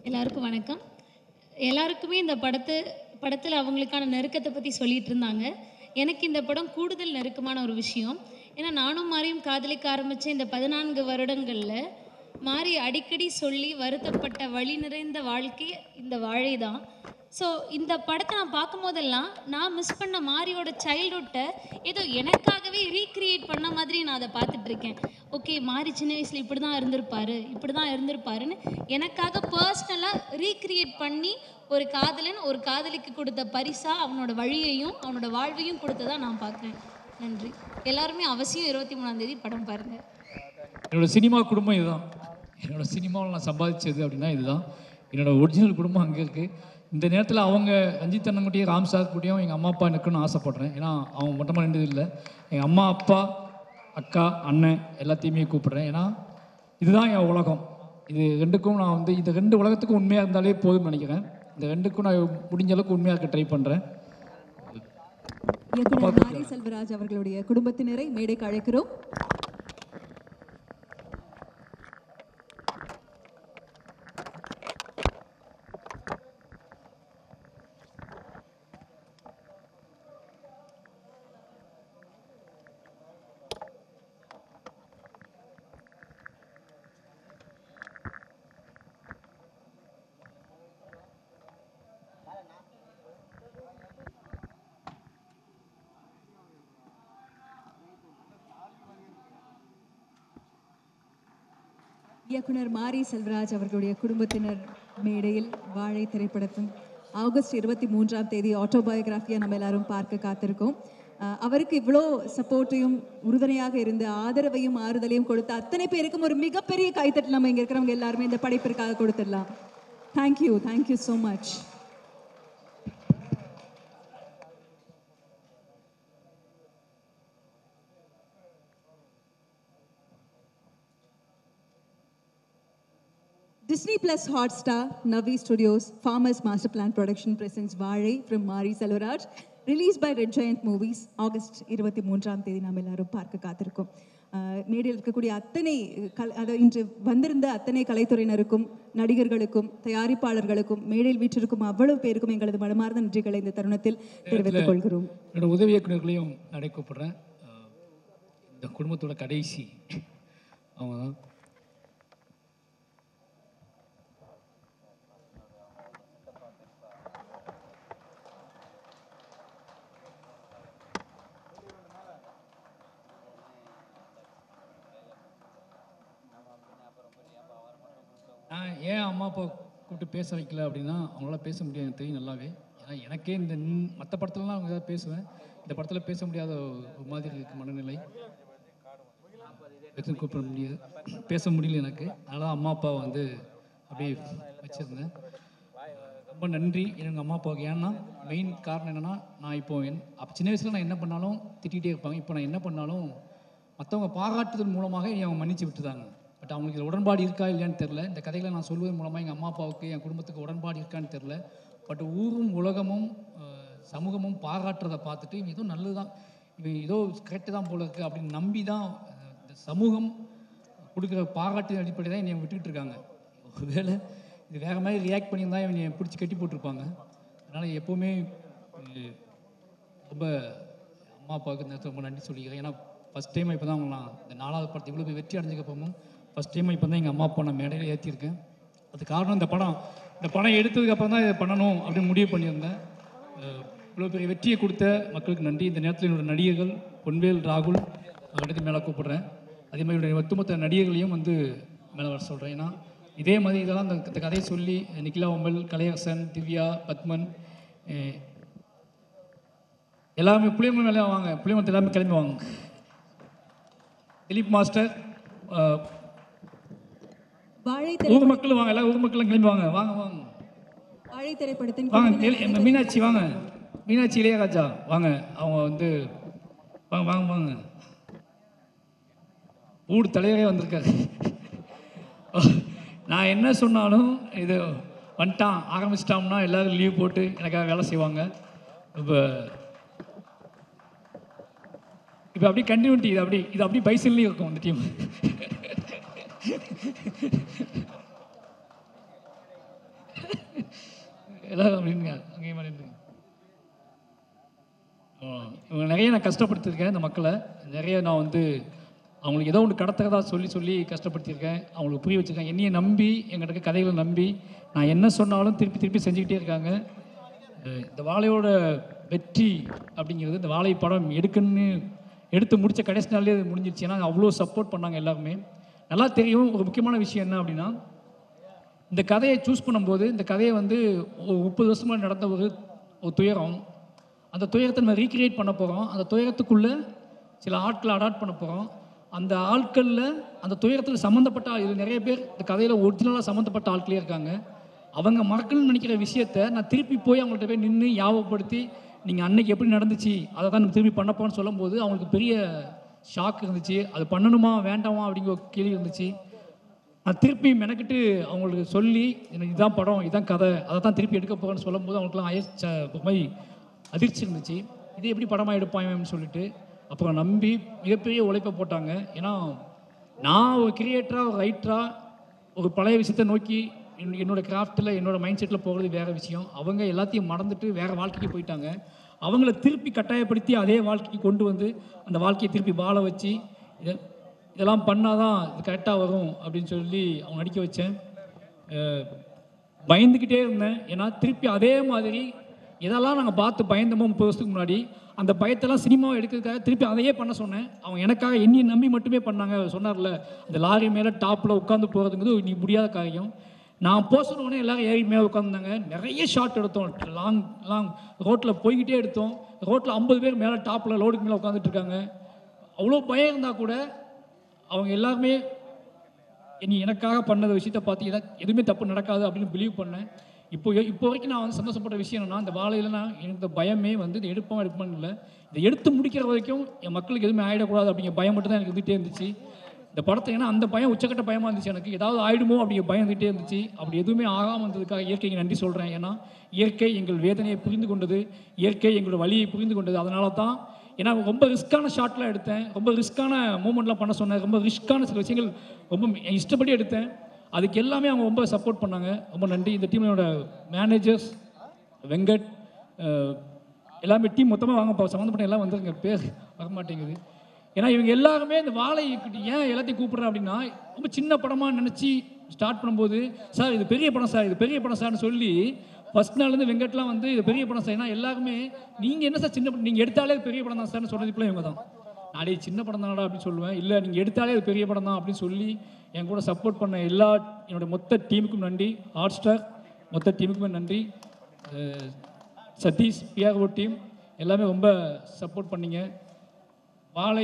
எல்லாருக்கும் வணக்கம் எல்லாருக்குமே இந்த படத்து படத்தில் அவங்களுக்கான நெருக்கத்தை பற்றி சொல்லிட்டு இருந்தாங்க எனக்கு இந்த படம் கூடுதல் நெருக்கமான ஒரு விஷயம் ஏன்னா நானும் மாறியும் காதலிக்க ஆரம்பித்த இந்த பதினான்கு வருடங்களில் மாறி அடிக்கடி சொல்லி வருத்தப்பட்ட வழி நிறைந்த வாழ்க்கை இந்த வாழை தான் ஸோ இந்த படத்தை நான் பார்க்கும்போதெல்லாம் நான் மிஸ் பண்ண மாரியோட சைல்ட்ஹுட்டை ஏதோ எனக்காகவே ரீக்ரியேட் பண்ண மாதிரி நான் அதை பார்த்துட்டு இருக்கேன் ஓகே மாறி சின்ன வயசில் இப்படி தான் இருந்திருப்பாரு இப்படி தான் இருந்திருப்பாருன்னு எனக்காக பர்சனலாக ரீக்ரியேட் பண்ணி ஒரு காதலன் ஒரு காதலிக்கு கொடுத்த பரிசா அவனோட வழியையும் அவனோட வாழ்வையும் கொடுத்ததா நான் பார்க்குறேன் நன்றி எல்லாருமே அவசியம் இருபத்தி மூணாம் தேதி படம் பாருங்கள் என்னோட சினிமா குடும்பம் இதுதான் என்னோட சினிமாவில் நான் சம்பாதிச்சது அப்படின்னா இதுதான் என்னோட ஒரிஜினல் குடும்பம் அங்கே இருக்குது இந்த நேரத்தில் அவங்க ரஞ்சித் அண்ணன்குட்டியும் ராம் சார் கூடயும் எங்கள் அம்மா அப்பா நிற்கணும்னு ஆசைப்பட்றேன் ஏன்னா அவங்க மொத்தமாக நின்றது இல்லை எங்கள் அம்மா அப்பா அக்கா அண்ணன் எல்லாத்தையுமே கூப்பிட்றேன் ஏன்னா இதுதான் என் உலகம் இது ரெண்டுக்கும் நான் வந்து இந்த ரெண்டு உலகத்துக்கும் உண்மையாக இருந்தாலே போதும்னு நினைக்கிறேன் இந்த ரெண்டுக்கும் நான் முடிஞ்ச அளவுக்கு உண்மையாக இருக்க ட்ரை பண்ணுறேன் இயக்குனர் மாரி செல்வராஜ் அவர்களுடைய குடும்பத்தினரை மேடைக்கு அழைக்கிறோம் இயக்குனர் மாரி செல்வராஜ் அவர்களுடைய குடும்பத்தினர் மேடையில் வாழை திரைப்படத்தின் ஆகஸ்ட் இருபத்தி மூன்றாம் தேதி ஆட்டோபயோகிராஃபியாக நம்ம எல்லாரும் பார்க்க காத்திருக்கோம் அஹ் அவருக்கு இவ்வளோ சப்போர்ட்டையும் உறுதுணையாக இருந்து ஆதரவையும் ஆறுதலையும் கொடுத்த அத்தனை பேருக்கும் ஒரு மிகப்பெரிய கைத்தட்டல் நம்ம இங்கே இருக்கிறவங்க எல்லாருமே இந்த படைப்பிற்காக கொடுத்துடலாம் thank you thank you so much Disney Plus Hotstar, Navi Studios, Farmers Master Plan Production presents Vaazhai from Mari Selvaraj, released by Red Giant Movies, August இருபத்தி மூன்றாம் தேதி நாம் எல்லாரும் பார்க்க காத்திருக்கோம் அஹ் மேடையில் இருக்கக்கூடிய அத்தனை கல் அதை இன்று வந்திருந்த அத்தனை கலைத்துறையினருக்கும் நடிகர்களுக்கும் தயாரிப்பாளர்களுக்கும் மேடையில் வீற்றிருக்கும் அவ்வளவு பேருக்கும் எங்களது மனமார்ந்த நன்றிகளை இந்த தருணத்தில் தெரிவித்துக் கொள்கிறோம் என்னோட உதவி இயக்குநர்களையும் நடை கூப்பிட்றேன் அஹ் இந்த குடும்பத்தோட கடைசி அவங்க தான் நான் ஏன் அம்மா அப்பா கூப்பிட்டு பேச வைக்கல அப்படின்னா அவங்களால பேச முடியாது எனக்கு தெரியும் நல்லாவே ஏன்னா எனக்கே இந்த மற்ற படத்துலலாம் அவங்க ஏதாவது பேசுவேன் இந்த படத்தில் பேச முடியாத ஒரு மாதிரி இருக்கு மனநிலை பேச கூப்பிட முடியாது பேச முடியல எனக்கு அதனால் அம்மா அப்பா வந்து அப்படியே வச்சுருந்தேன் ரொம்ப நன்றி எங்கள் அம்மா அப்பாவுக்கு ஏன்னா மெயின் காரணம் என்னென்னா நான் இப்போ என் அப்போ சின்ன வயசில் நான் என்ன பண்ணாலும் திட்டிகிட்டே இருப்பாங்க இப்போ நான் என்ன பண்ணாலும் மற்றவங்க பாராட்டுதல் மூலமாக என்னை அவங்க மன்னிச்சு விட்டுதாங்க பட் அவங்களுக்கு இதுல உடன்பாடு இருக்கா இல்லையான்னு தெரில இந்த கதைகளை நான் சொல்வதன் மூலமாக எங்கள் அம்மா அப்பாவுக்கு என் குடும்பத்துக்கு உடன்பாடு இருக்கான்னு தெரில பட் ஊரும் உலகமும் அஹ், சமூகமும் பாராட்டுறதை பார்த்துட்டு இவன் ஏதோ நல்லது தான் இவன் ஏதோ கரெக்டு தான் போல இருக்குது அப்படின்னு நம்பி தான் அஹ், இந்த சமூகம் கொடுக்குற பாராட்டின் அடிப்படை தான் என்னை விட்டுக்கிட்டு இருக்காங்க ஒருவேளை இது வேறு மாதிரி ரியாக்ட் பண்ணியிருந்தா இவனை பிடிச்சி கட்டி போட்டிருப்பாங்க அதனால் எப்போவுமே அஹ், ரொம்ப அம்மா அப்பாவுக்கு இந்த நேரத்துல ரொம்ப நன்றி சொல்லிக்கிறேன் ஏன்னா ஃபஸ்ட் டைம் இப்போ தான் அவங்க நான் இந்த நாலாவது படத்தை இவ்வளோ பெரிய வெற்றி அடைஞ்சக்கப்புறமும் ஃபஸ்ட் டைம் இப்போ தான் எங்கள் அம்மா அப்பா நான் மேடையில் ஏற்றிருக்கேன் அது காரணம் இந்த படம் இந்த படம் எடுத்ததுக்கு அப்புறம் தான் இதை பண்ணணும் அப்படின்னு முடிவு பண்ணியிருந்தேன் அஹ், இவ்வளோ பெரிய வெற்றியை கொடுத்த மக்களுக்கு நன்றி இந்த நேரத்தில் என்னோட நடிகர்கள் பொன்வேல் ராகுல் அடுத்து மேலே கூப்பிடுறேன் அதே மாதிரி என்னுடைய ஒட்டுமொத்த நடிகர்களையும் வந்து மேலே வர சொல்கிறேன் ஏன்னா இதே மாதிரி இதெல்லாம் இந்த இந்த கதையை சொல்லி நிக்கிலா ஒம்பல் கலையரசன் திவ்யா பத்மன் அஹ், எல்லாருமே புளியமன் மேலே வாங்க புளியமரத்து எல்லாமே கிளம்பி வாங்க திலீப் மாஸ்டர் அஹ், வாழை ஊர் மக்கள் வாங்க எல்லா ஊர் மக்களும் கிளம்பி வாங்க வாங்க வாங்க வாழை திரைப்படத்தின் வாங்க தெளி- எங்க மீனாட்சி வாங்க மீனாட்சி இளையராஜா வாங்க அவங்க வந்து வாங்க வாங்க வாங்க ஊர் தலைவரே வந்திருக்காரு நான் என்ன சொன்னாலும் இது வந்துட்டான் ஆரம்பிச்சிட்டோம்னா எல்லாரும் லீவ் போட்டு எனக்காக வேலை செய்வாங்க இப்போ இப்போ அப்படியே கண்டினியூட்டி இது அப்படி இது அப்படியே பைசன்லேயும் இருக்கும் அந்த டீம் எல்லாரும் அப்படிங்க அங்கேயும் பண்ணிட்டு இவங்க நிறைய நான் கஷ்டப்படுத்தியிருக்கேன் இந்த மக்களை நிறைய நான் வந்து அவங்களுக்கு ஏதோ ஒன்று கடத்துறதா சொல்லி சொல்லி கஷ்டப்படுத்தியிருக்கேன் அவங்களுக்கு புரிய வச்சுருக்கேன் என்னையை நம்பி எங்கிட்ட இருக்க கதைகளை நம்பி நான் என்ன சொன்னாலும் திருப்பி திருப்பி செஞ்சுக்கிட்டே இருக்காங்க அஹ் இந்த வாழையோட வெற்றி அப்படிங்கிறது இந்த வாழை படம் எடுக்கணும்னு எடுத்து முடித்த கடைசி நாள்லேயே அது முடிஞ்சிருச்சு ஏன்னா அவ்வளோ சப்போர்ட் பண்ணாங்க எல்லாருமே நல்லா தெரியும் ஒரு முக்கியமான விஷயம் என்ன அப்படின்னா இந்த கதையை சூஸ் பண்ணும்போது இந்த கதையை வந்து ஒரு முப்பது வருஷமாக நடந்த ஒரு ஒரு துயரம் அந்த துயரத்தை நம்ம ரீக்ரியேட் பண்ண போகிறோம் அந்த துயரத்துக்குள்ளே சில ஆட்களை அடாப்ட் பண்ண போகிறோம் அந்த ஆட்களில் அந்த துயரத்தில் சம்மந்தப்பட்ட இது நிறைய பேர் இந்த கதையில் ஒரிஜினலாக சம்மந்தப்பட்ட ஆட்களே இருக்காங்க அவங்க மறக்கணும்னு நினைக்கிற விஷயத்த நான் திருப்பி போய் அவங்கள்ட்ட போய் நின்று ஞாபகப்படுத்தி நீங்கள் அன்னைக்கு எப்படி நடந்துச்சு அதை தான் நம்ம திருப்பி பண்ண போகிறோம்னு சொல்லும்போது அவங்களுக்கு பெரிய ஷாக் இருந்துச்சு அது பண்ணணுமா வேண்டாமா அப்படிங்கிற ஒரு கேள்வி இருந்துச்சு நான் திருப்பி மெனக்கிட்டு அவங்களுக்கு சொல்லி எனக்கு இதான் படம் இதான் கதை அதை தான் திருப்பி எடுக்க போகிறேன்னு சொல்லும்போது அவங்களுக்குலாம் அயச்ச ஒரு மாதிரி அதிர்ச்சி இருந்துச்சு இது எப்படி படமாக எடுப்பாங்கன்னு சொல்லிட்டு அப்புறம் நம்பி மிகப்பெரிய உழைப்பை போட்டாங்க ஏன்னா நான் ஒரு கிரியேட்டராக ஒரு ரைட்டராக ஒரு பழைய விஷயத்தை நோக்கி என்- என்னோட கிராஃப்ட்டில் என்னோட மைண்ட் செட்டில் போகிறது வேறு விஷயம் அவங்க எல்லாத்தையும் மறந்துட்டு வேறு வாழ்க்கைக்கு போயிட்டாங்க அவங்கள திருப்பி கட்டாயப்படுத்தி அதே வாழ்க்கைக்கு கொண்டு வந்து அந்த வாழ்க்கையை திருப்பி வாழ வச்சு இதை இதெல்லாம் பண்ணாதான் இது கரெக்டாக வரும் அப்படின்னு சொல்லி அவங்க நடிக்க வச்சேன் அஹ் பயந்துக்கிட்டே இருந்தேன் ஏன்னா திருப்பி அதே மாதிரி இதெல்லாம் நாங்கள் பார்த்து பயந்தோமோ முப்பது வருஷத்துக்கு முன்னாடி அந்த பயத்தெல்லாம் சினிமாவை எடுக்கிறதுக்காக திருப்பி அதையே பண்ண சொன்னேன் அவங்க எனக்காக என்னையை நம்பி மட்டுமே பண்ணாங்க சொன்னார்ல அந்த லாரி மேலே டாப்பில் உட்காந்து போகிறதுங்கிறது நீ முடியாத காரியம் நான் போக சொன்ன உடனே எல்லாரும் ஏறி மேலே உட்காந்துருந்தாங்க நிறைய ஷாட் எடுத்தோம் லாங் லாங் ரோட்டில் போய்கிட்டே எடுத்தோம் ரோட்டில் ஐம்பது பேர் மேலே டாப்பில் லோடுக்கு மேலே உட்காந்துட்டு இருக்காங்க அவ்வளோ பயம் இருந்தால் கூட அவங்க எல்லாருமே இனி எனக்காக பண்ணத விஷயத்த பார்த்து எதா எதுவுமே தப்பு நடக்காது அப்படின்னு பிலீவ் பண்ணேன் இப்போ இப்போ வரைக்கும் நான் வந்து சந்தோஷப்பட்ட விஷயம் என்னன்னா இந்த வாழையில நான் எனக்கு இந்த பயமே வந்து இதை எடுப்போம் எடுப்போம் இல்லை இதை எடுத்து முடிக்கிற வரைக்கும் என் மக்களுக்கு எதுவுமே ஆகிடக்கூடாது அப்படிங்கிற பயம் மட்டும் தான் எனக்கு இருந்துகிட்டே இருந்துச்சு இந்த படத்தை ஏன்னா அந்த பயம் உச்சக்கட்ட பயமாக இருந்துச்சு எனக்கு ஏதாவது ஆயிடுமோ அப்படிங்கிற பயம் இருந்துகிட்டே இருந்துச்சு அப்படி எதுவுமே ஆகாமல் இருந்ததுக்காக இயற்கைக்கு நன்றி சொல்கிறேன் ஏன்னா இயற்கை எங்கள் வேதனையை புரிந்து கொண்டது இயற்கை எங்களோட வலியை புரிந்து கொண்டது அதனால தான் ஏன்னா ரொம்ப ரிஸ்க்கான ஷாட்லாம் எடுத்தேன் ரொம்ப ரிஸ்க்கான மூமெண்ட்லாம் பண்ண சொன்னேன் ரொம்ப ரிஸ்க்கான சில விஷயங்கள் ரொம்ப என் இஷ்டப்படி எடுத்தேன் அதுக்கு எல்லாமே அவங்க ரொம்ப சப்போர்ட் பண்ணாங்க ரொம்ப நன்றி இந்த டீமோட மேனேஜர்ஸ் வெங்கட் அஹ், எல்லாமே டீம் மொத்தமாக வாங்க சம்மந்தப்பட்ட எல்லாம் வந்துருங்க பேர் வர மாட்டேங்குது ஏன்னா இவங்க எல்லாருமே இந்த வாழை ஏன் எல்லாத்தையும் கூப்பிட்றேன் அப்படின்னா ரொம்ப சின்ன படமாக நினச்சி ஸ்டார்ட் பண்ணும்போது சார் இது பெரிய படம் சார் இது பெரிய படம் சார்னு சொல்லி ஃபர்ஸ்ட் நாள்லேருந்து வெங்கட்லாம் வந்து இது பெரிய படம் சார் ஏன்னா எல்லாருமே நீங்கள் என்ன சார் சின்ன படம் நீங்கள் எடுத்தாலே இது பெரிய படம் தான் சார்னு சொன்னது இப்போ இவங்க தான் நாளை சின்ன படம் தானடா அப்படின்னு சொல்லுவேன் இல்லை நீங்கள் எடுத்தாலே அது பெரிய படம் தான் அப்படின்னு சொல்லி என் கூட சப்போர்ட் பண்ண எல்லா என்னோட மொத்த டீமுக்கும் நன்றி ஹாட் ஸ்டார் மொத்த டீமுக்குமே நன்றி அஹ் சதீஷ் பிஆர்ஓ டீம் எல்லாமே ரொம்ப சப்போர்ட் பண்ணீங்க வாழை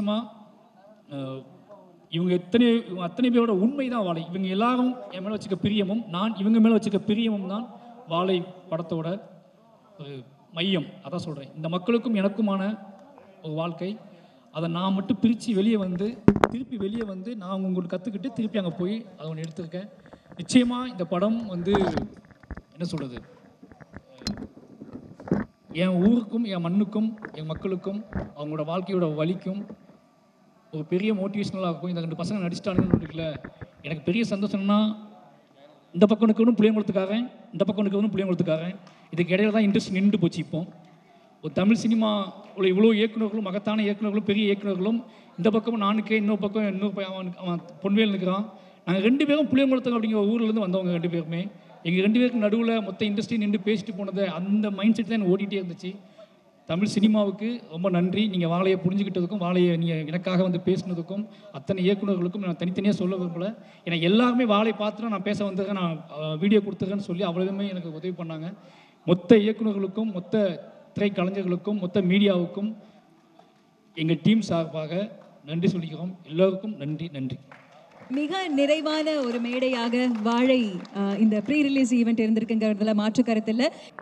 நிச்சயமாக இவங்க எத்தனை இவங்க அத்தனை பேரோட உண்மை தான் வாழை இவங்க எல்லாரும் என் மேலே வச்சுக்க பிரியமும் நான் இவங்க மேலே வச்சுக்க பிரியமும் தான் வாழை படத்தோட ஒரு மையம் அதான் சொல்கிறேன் இந்த மக்களுக்கும் எனக்குமான ஒரு வாழ்க்கை அதை நான் மட்டும் பிரித்து வெளியே வந்து திருப்பி வெளியே வந்து நான் உங்களுக்கு கற்றுக்கிட்டு திருப்பி அங்கே போய் அதை ஒன்று எடுத்திருக்கேன் நிச்சயமாக இந்த படம் வந்து என்ன சொல்கிறது என் ஊருக்கும் என் மண்ணுக்கும் என் மக்களுக்கும் அவங்களோட வாழ்க்கையோட வலிக்கும் ஒரு பெரிய மோட்டிவேஷனலாக இருக்கும் இந்த ரெண்டு பசங்க நடிச்சிட்டானுன்னு இருக்குல்ல எனக்கு பெரிய சந்தோஷம்னா இந்த பக்கம் நிற்கணும் புளியங்குளத்துக்காரன் இந்த பக்கம் நிற்கணும் புளியங்குளத்துக்காரன் இதுக்கு இடையில தான் இன்ட்ரெஸ்ட் நின்று போச்சு இப்போ ஒரு தமிழ் சினிமா உள்ள இவ்வளோ இயக்குனர்களும் மகத்தான இயக்குனர்களும் பெரிய இயக்குனர்களும் இந்த பக்கம் நானுக்கே இன்னொரு பக்கம் இன்னொரு பையன் அவன் அவன் பொன்வேல் நிற்கிறான் நாங்கள் ரெண்டு பேரும் புளியங்குளத்துக்கு அப்படிங்கிற ஊர்லேருந்து வந்தவங்க ரெண்டு பேருமே எங்கள் ரெண்டு பேருக்கு நடுவில் மொத்த இண்டஸ்ட்ரி நின்று பேசிட்டு போனது அந்த மைண்ட் செட் தான் எனக்கு ஓடிட்டே இருந்துச்சு தமிழ் சினிமாவுக்கு ரொம்ப நன்றி நீங்கள் வாழையை புரிஞ்சுக்கிட்டதுக்கும் வாழையை நீங்கள் எனக்காக வந்து பேசினதுக்கும் அத்தனை இயக்குனர்களுக்கும் நான் தனித்தனியாக சொல்ல விரும்பல ஏன்னா எல்லாருமே வாழை பார்த்துட்டு நான் பேச வந்திருக்கேன் நான் வீடியோ கொடுத்துருக்கேன்னு சொல்லி அவ்வளவுமே எனக்கு உதவி பண்ணாங்க மொத்த இயக்குனர்களுக்கும் மொத்த திரைக்கலைஞர்களுக்கும் மொத்த மீடியாவுக்கும் எங்கள் டீம் சார்பாக நன்றி சொல்லிக்கிறோம் எல்லோருக்கும் நன்றி நன்றி மிக நிறைவான ஒரு மேடையாக வாழை அஹ், இந்த ப்ரீ ரிலீஸ் ஈவெண்ட் இருந்திருக்குங்கிறதுல மாற்று கருத்தில்